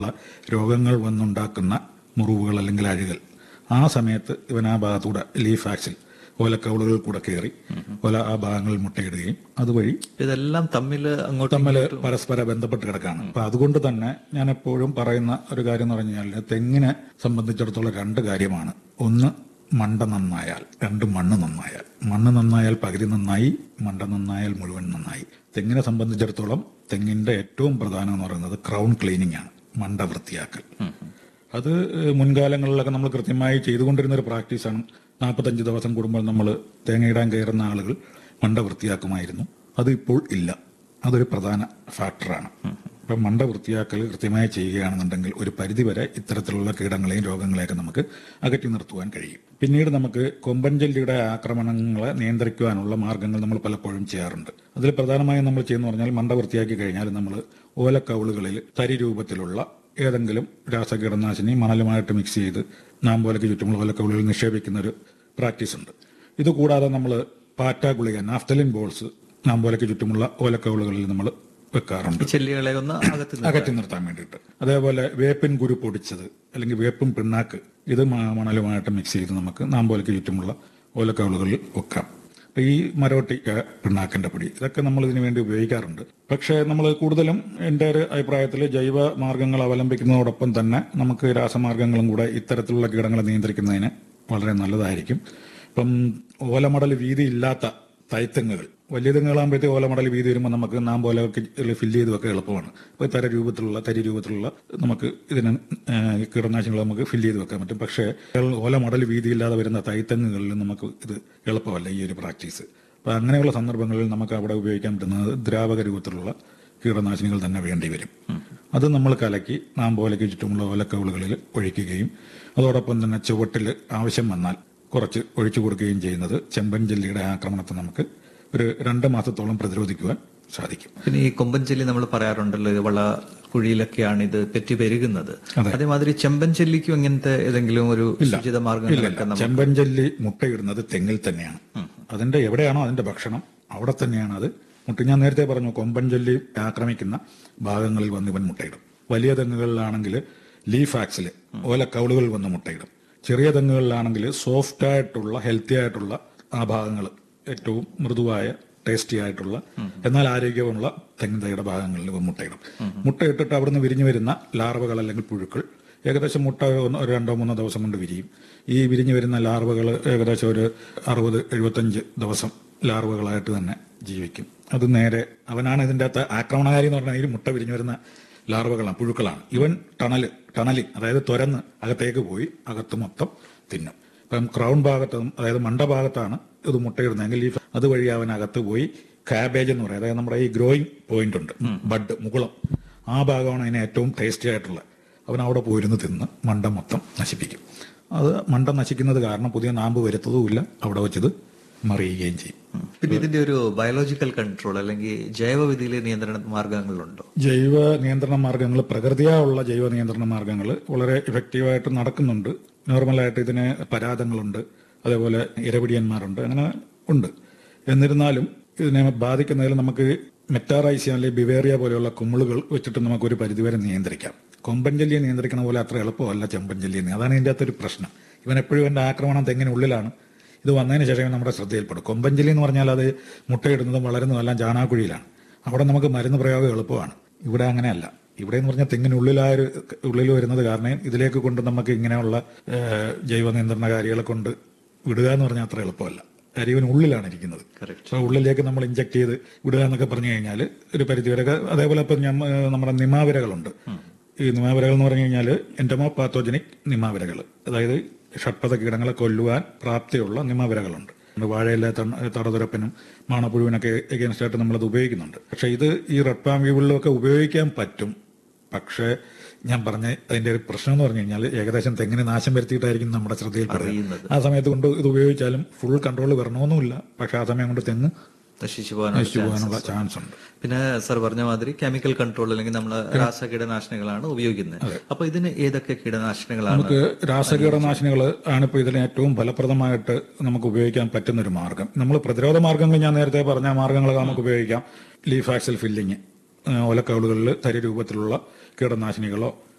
രോഗങ്ങൾ വന്നുണ്ടാക്കുന്ന മുറിവുകൾ അല്ലെങ്കിൽ അഴുകൽ ആ സമയത്ത് ഇവൻ ആ ഭാഗത്തൂടെ ലീഫ് ആക്സിൽ ഓലക്കവളുകൾ കൂടെ കയറി ഓല ആ ഭാഗങ്ങളിൽ മുട്ടയിടുകയും അതുവഴി ഇതെല്ലാം തമ്മിൽ അങ്ങോട്ടും തമ്മിൽ പരസ്പര ബന്ധപ്പെട്ട് കിടക്കുകയാണ് അപ്പൊ അതുകൊണ്ട് തന്നെ ഞാൻ എപ്പോഴും പറയുന്ന ഒരു കാര്യം എന്ന് പറഞ്ഞു കഴിഞ്ഞാൽ തെങ്ങിനെ സംബന്ധിച്ചിടത്തോളം രണ്ട് കാര്യമാണ് ഒന്ന് മണ്ട നന്നായാൽ രണ്ട് മണ്ണ് നന്നായാൽ മണ്ണ് നന്നായാൽ പകുതി നന്നായി മണ്ട നന്നായാൽ മുഴുവൻ നന്നായി തെങ്ങിനെ സംബന്ധിച്ചിടത്തോളം തെങ്ങിന്റെ ഏറ്റവും പ്രധാനം എന്ന് പറയുന്നത് ക്രൗൺ ക്ലീനിങ് ആണ് മണ്ട വൃത്തിയാക്കൽ അത് ഏഹ്, മുൻകാലങ്ങളിലൊക്കെ നമ്മൾ കൃത്യമായി ചെയ്തുകൊണ്ടിരുന്ന ഒരു പ്രാക്ടീസാണ് നാൽപ്പത്തഞ്ച് ദിവസം കൂടുമ്പോൾ നമ്മൾ തേങ്ങയിടാൻ കയറുന്ന ആളുകൾ മണ്ട വൃത്തിയാക്കുമായിരുന്നു അത് ഇപ്പോൾ ഇല്ല അതൊരു പ്രധാന ഫാക്ടറാണ് ഇപ്പം മണ്ട വൃത്തിയാക്കൽ കൃത്യമായി ചെയ്യുകയാണെന്നുണ്ടെങ്കിൽ ഒരു പരിധിവരെ ഇത്തരത്തിലുള്ള കീടങ്ങളെയും രോഗങ്ങളെയൊക്കെ നമുക്ക് അകറ്റി നിർത്തുവാൻ കഴിയും പിന്നീട് നമുക്ക് കൊമ്പൻ ജെല്ലിയുടെ ആക്രമണങ്ങളെ നിയന്ത്രിക്കുവാനുള്ള മാർഗങ്ങൾ നമ്മൾ പലപ്പോഴും ചെയ്യാറുണ്ട് അതിൽ പ്രധാനമായും നമ്മൾ ചെയ്യുന്ന പറഞ്ഞാൽ മണ്ട വൃത്തിയാക്കി കഴിഞ്ഞാൽ നമ്മൾ ഓലക്കൗളുകളിൽ തരി രൂപത്തിലുള്ള ഏതെങ്കിലും രാസകീടനാശിനി മണലുമായിട്ട് മിക്സ് ചെയ്ത് നാമ്പോലയ്ക്ക് ചുറ്റുമുള്ള ഓലക്കൗളുകളിൽ നിക്ഷേപിക്കുന്ന ഒരു പ്രാക്ടീസ് ഉണ്ട് ഇത് കൂടാതെ നമ്മൾ പാറ്റ ഗുളിക നാഫ്തലിൻ ബോൾസ് നാമ്പോലയ്ക്ക് ചുറ്റുമുള്ള ഓലക്കൗളുകളിൽ നമ്മൾ വെക്കാറുണ്ട് ചെല്ലികളെ ഒന്ന് അകത്ത് നിർത്തുക. അകറ്റി നിർത്താൻ വേണ്ടിയിട്ട് അതേപോലെ വേപ്പിൻ കുരു പൊടിച്ചത് അല്ലെങ്കിൽ വേപ്പിൻ പിണ്ണാക്ക് ഇത് മ- മണലുമായിട്ട് മിക്സ് ചെയ്ത് നമുക്ക് നാമ്പോലയ്ക്ക് ചുറ്റുമുള്ള ഓലക്കവളുകളിൽ വെക്കാം അപ്പൊ ഈ മരോട്ടി ഏഹ്, പിണ്ണാക്കിന്റെ പൊടി ഇതൊക്കെ നമ്മൾ ഇതിനു വേണ്ടി ഉപയോഗിക്കാറുണ്ട് പക്ഷേ നമ്മൾ കൂടുതലും എൻ്റെ ഒരു അഭിപ്രായത്തിൽ ജൈവ മാർഗങ്ങൾ അവലംബിക്കുന്നതോടൊപ്പം തന്നെ നമുക്ക് രാസമാർഗങ്ങളും കൂടെ ഇത്തരത്തിലുള്ള കീടങ്ങളെ നിയന്ത്രിക്കുന്നതിന് വളരെ നല്ലതായിരിക്കും ഇപ്പം ഓലമടൽ വീതി ഇല്ലാത്ത തൈത്തെങ്ങുകൾ വലിയ തെങ്ങുകളാകുമ്പോഴത്തേക്ക് ഓലമടൽ വീതി വരുമ്പോൾ നമുക്ക് നാം പോലെ ഫില്ല് ചെയ്ത് വെക്കാൻ എളുപ്പമാണ് അപ്പോൾ തര രൂപത്തിലുള്ള തരി രൂപത്തിലുള്ള നമുക്ക് ഇതിന് ഏഹ്, കീടനാശിനികൾ നമുക്ക് ഫില്ല് ചെയ്ത് വെക്കാൻ പറ്റും പക്ഷേ ഓലമടൽ വീതിയില്ലാതെ വരുന്ന തൈത്തെങ്ങുകളിൽ നമുക്ക് ഇത് എളുപ്പമല്ല ഈ ഒരു പ്രാക്ടീസ് അപ്പോൾ അങ്ങനെയുള്ള സന്ദർഭങ്ങളിൽ നമുക്ക് അവിടെ ഉപയോഗിക്കാൻ പറ്റുന്നത് ദ്രാവക രൂപത്തിലുള്ള കീടനാശിനികൾ തന്നെ വേണ്ടി വരും അത് നമ്മൾ കലക്കി നാം പോലെക്ക് ചുറ്റുമുള്ള ഓലക്കവിളുകളിൽ ഒഴിക്കുകയും അതോടൊപ്പം തന്നെ ചുവട്ടിൽ ആവശ്യം വന്നാൽ കുറച്ച് ഒഴിച്ചു കൊടുക്കുകയും ചെയ്യുന്നത് ചെമ്പൻ ജെല്ലിയുടെ ആക്രമണത്തെ നമുക്ക് ഒരു രണ്ട് മാസത്തോളം പ്രതിരോധിക്കുവാൻ സാധിക്കും പിന്നെ ഈ കൊമ്പൻ ചെല്ലി നമ്മൾ പറയാറുണ്ടല്ലോ ഇത് വള കുഴിയിലൊക്കെയാണ് ഇത് പെറ്റി പെരുകുന്നത് അതേമാതിരി ചെമ്പൻ ചെല്ലിക്കും ഇങ്ങനത്തെ ഏതെങ്കിലും ഒരു ഉചിത മാർഗങ്ങളൊക്കെ നമ്മൾ ചെമ്പൻ ജെല്ലി മുട്ടയിടുന്നത് തെങ്ങിൽ തന്നെയാണ് അതിന്റെ എവിടെയാണോ അതിന്റെ ഭക്ഷണം അവിടെ തന്നെയാണ് അത് മുട്ട ഞാൻ നേരത്തെ പറഞ്ഞു കൊമ്പൻ ജെല്ലി ആക്രമിക്കുന്ന ഭാഗങ്ങളിൽ വന്ന് ഇവൻ മുട്ടയിടും വലിയ തെങ്ങുകളിലാണെങ്കിൽ ലീഫ് ആക്സിൽ ഓല കൗളുകൾ വന്ന് മുട്ടയിടും ചെറിയ തെങ്ങുകളിലാണെങ്കിൽ സോഫ്റ്റ് ആയിട്ടുള്ള ഹെൽത്തി ആയിട്ടുള്ള ആ ഭാഗങ്ങൾ ഏറ്റവും മൃദുവായ ടേസ്റ്റി ആയിട്ടുള്ള എന്നാൽ ആരോഗ്യമുള്ള തെങ്ങിൻ തൈയുടെ ഭാഗങ്ങളിൽ ഇവ മുട്ടയിടും മുട്ടയിട്ടിട്ട് അവിടുന്ന് വിരിഞ്ഞു വരുന്ന ലാർവകൾ അല്ലെങ്കിൽ പുഴുക്കൾ ഏകദേശം മുട്ട ഒന്ന് ഒരു രണ്ടോ മൂന്നോ ദിവസം കൊണ്ട് വിരിയും ഈ വിരിഞ്ഞു വരുന്ന ലാർവകൾ ഏകദേശം ഒരു അറുപത് എഴുപത്തഞ്ച് ദിവസം ലാർവകളായിട്ട് തന്നെ ജീവിക്കും അത് നേരെ അവനാണ് ഇതിൻ്റെ അകത്ത് ആക്രമണകാരി എന്ന് പറഞ്ഞാൽ ഈ മുട്ട വിരിഞ്ഞു വരുന്ന ലാർവകളാണ് പുഴുക്കളാണ് ഇവൻ ടണൽ ടണലിങ് അതായത് തുരന്ന് അകത്തേക്ക് പോയി അകത്ത് മൊത്തം തിന്നും ഇപ്പം ക്രൗൺ ഭാഗത്തും അതായത് മണ്ട ഭാഗത്താണ് ഇത് മുട്ടയിടുന്നതെങ്കിൽ ഈ അതുവഴി അവൻ അകത്ത് പോയി കാബേജ് എന്ന് പറയും അതായത് നമ്മുടെ ഈ ഗ്രോയിങ് പോയിന്റ് ഉണ്ട് ബഡ് മുകുളം ആ ഭാഗമാണ് അതിന് ഏറ്റവും ടേസ്റ്റി ആയിട്ടുള്ളത് അവൻ അവിടെ പോയിരുന്ന് തിന്ന് മണ്ട മൊത്തം നശിപ്പിക്കും അത് മണ്ട നശിക്കുന്നത് കാരണം പുതിയ നാമ്പ് വരുത്തതുമില്ല അവിടെ വെച്ചത് മറിയുകയും ചെയ്യും പിന്നെ ഇതിന്റെ ഒരു ബയോളജിക്കൽ കൺട്രോൾ അല്ലെങ്കിൽ ജൈവവിധിയിലെ നിയന്ത്രണ മാർഗങ്ങളുണ്ടോ ജൈവ നിയന്ത്രണ മാർഗങ്ങൾ പ്രകൃതിയാ ഉള്ള ജൈവ നിയന്ത്രണ മാർഗങ്ങൾ വളരെ ഇഫക്റ്റീവായിട്ട് നടക്കുന്നുണ്ട് നോർമലായിട്ട് ഇതിന് പരാതങ്ങളുണ്ട് അതേപോലെ ഇരപിടിയന്മാരുണ്ട് അങ്ങനെ ഉണ്ട് എന്നിരുന്നാലും ഇതിനെ ബാധിക്കുന്നതിൽ നമുക്ക് മെറ്റാറൈസിയ അല്ലെങ്കിൽ ബിവേറിയ പോലെയുള്ള കുമിളുകൾ വെച്ചിട്ട് നമുക്ക് ഒരു പരിധിവരെ നിയന്ത്രിക്കാം കൊമ്പൻജല്ലിയെ നിയന്ത്രിക്കണ പോലെ അത്ര എളുപ്പമല്ല ചെമ്പൻജല്ലിയെ നീ- അതാണ് ഇതിൻ്റെ അകത്തൊരു പ്രശ്നം ഇവൻ എപ്പോഴും എൻ്റെ ആക്രമണം തെങ്ങിന് ഉള്ളിലാണ് ഇത് വന്നതിന് ശേഷം നമ്മുടെ ശ്രദ്ധയിൽപ്പെടും കൊമ്പൻജല്ലി എന്ന് പറഞ്ഞാൽ അത് മുട്ടയിടുന്നതും വളരുന്നതും എല്ലാം ചാണാക്കുഴിയിലാണ് അവിടെ നമുക്ക് മരുന്ന് പ്രയോഗം എളുപ്പമാണ് ഇവിടെ അങ്ങനെയല്ല ഇവിടെ എന്ന് പറഞ്ഞാൽ തെങ്ങിനുള്ളിലായ ഒരു ഉള്ളിൽ വരുന്നത് കാരണം ഇതിലേക്ക് കൊണ്ട് നമുക്ക് ഇങ്ങനെയുള്ള ഏഹ്, ജൈവ നിയന്ത്രണകാരികളെ കൊണ്ട് വിടുക എന്ന് പറഞ്ഞാൽ അത്ര എളുപ്പമല്ല അരിവിന് ഉള്ളിലാണ് ഇരിക്കുന്നത് സോ ഉള്ളിലേക്ക് നമ്മൾ ഇഞ്ചക്ട് ചെയ്ത് വിടുക എന്നൊക്കെ പറഞ്ഞു കഴിഞ്ഞാൽ ഒരു പരിധിവരെ അതേപോലെ ഇപ്പം ഞാൻ ഏഹ്, നമ്മുടെ നിമാവിരകളുണ്ട് ഈ നിമാവിരകൾ എന്ന് പറഞ്ഞു കഴിഞ്ഞാൽ എൻറ്റമോ പാത്തോജനിക് നിമാവിരകൾ അതായത് ഷഡ്പഥ കീടങ്ങളെ കൊല്ലുവാൻ പ്രാപ്തിയുള്ള നിമാവിരകളുണ്ട് വാഴയിലെ തടതുരപ്പനും മാണപ്പുഴുവിനൊക്കെ എഗൻസ്റ്റ് ആയിട്ട് നമ്മളത് ഉപയോഗിക്കുന്നുണ്ട് പക്ഷെ ഇത് ഈ റെഡ് പാം വീവുകളിലൊക്കെ ഉപയോഗിക്കാൻ പറ്റും പക്ഷേ ഞാൻ പറഞ്ഞ അതിന്റെ ഒരു പ്രശ്നം എന്ന് പറഞ്ഞു കഴിഞ്ഞാൽ ഏകദേശം തെങ്ങിന് നാശം വരുത്തിയിട്ടായിരിക്കും നമ്മുടെ ശ്രദ്ധയിൽപ്പെടുന്നത് ആ സമയത്ത് കൊണ്ട് ഇത് ഉപയോഗിച്ചാലും ഫുൾ കൺട്രോൾ വരണമെന്നുമില്ല പക്ഷെ ആ സമയം കൊണ്ട് തെങ്ങ് നശിച്ചു പോകാനുള്ള നശിച്ചു പോകാനുള്ള ചാൻസ് ഉണ്ട് പിന്നെ സർ പറഞ്ഞ മാതിരി കെമിക്കൽ കൺട്രോൾ അല്ലെങ്കിൽ നമ്മൾ രാസ കീടനാശിനികളാണ് ഉപയോഗിക്കുന്നത് അപ്പൊ ഇതിന് ഏതൊക്കെ കീടനാശിനികളാണ് നമുക്ക് രാസകീടനാശിനികൾ ആണ് ഇപ്പോൾ ഇതിന് ഏറ്റവും ഫലപ്രദമായിട്ട് നമുക്ക് ഉപയോഗിക്കാൻ പറ്റുന്ന ഒരു മാർഗം നമ്മൾ പ്രതിരോധ മാർഗങ്ങൾ ഞാൻ നേരത്തെ പറഞ്ഞ മാർഗങ്ങൾ നമുക്ക് ഉപയോഗിക്കാം ലീഫാക്സൽ ഫില്ലിങ് ഓലക്കൗളുകളിൽ തരി രൂപത്തിലുള്ള കീടനാശിനികളോ